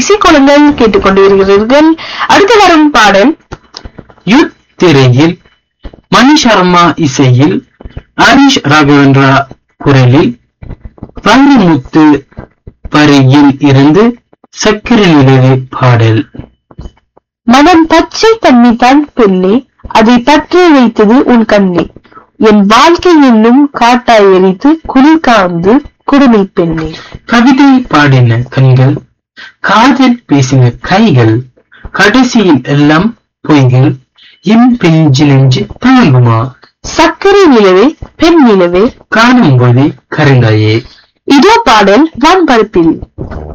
இசைக்குளங்கள் கேட்டுக்கொண்டிருக்கிறீர்கள் அடுத்து வரும் பாடல் யுத் திரையில் மணி சர்மா இசையில் ஹரிஷ் ராகவேந்திரா குரலில் வைரமுத்து வரியில் இருந்து சக்கரை நிலவே பாடல் மனம் பச்சை தண்ணி தான் பெண்ணே அதை பற்றி வைத்தது உன் கண்ணே என் வாழ்க்கை என்னும் காட்டாய் எரித்து குளிர் காந்து குடுமி பெண்ணே கவிதை பாடின கண்கள் காதல் பேசின கைகள் கடைசியில் எல்லாம் பொய்கள் என் பெஞ்சு நெஞ்சு தாங்குமா சர்க்கரை நிலவே பெண் நிலவே காணும் போதே கருங்காயே இதோ பாடல் வான்பரப்பில்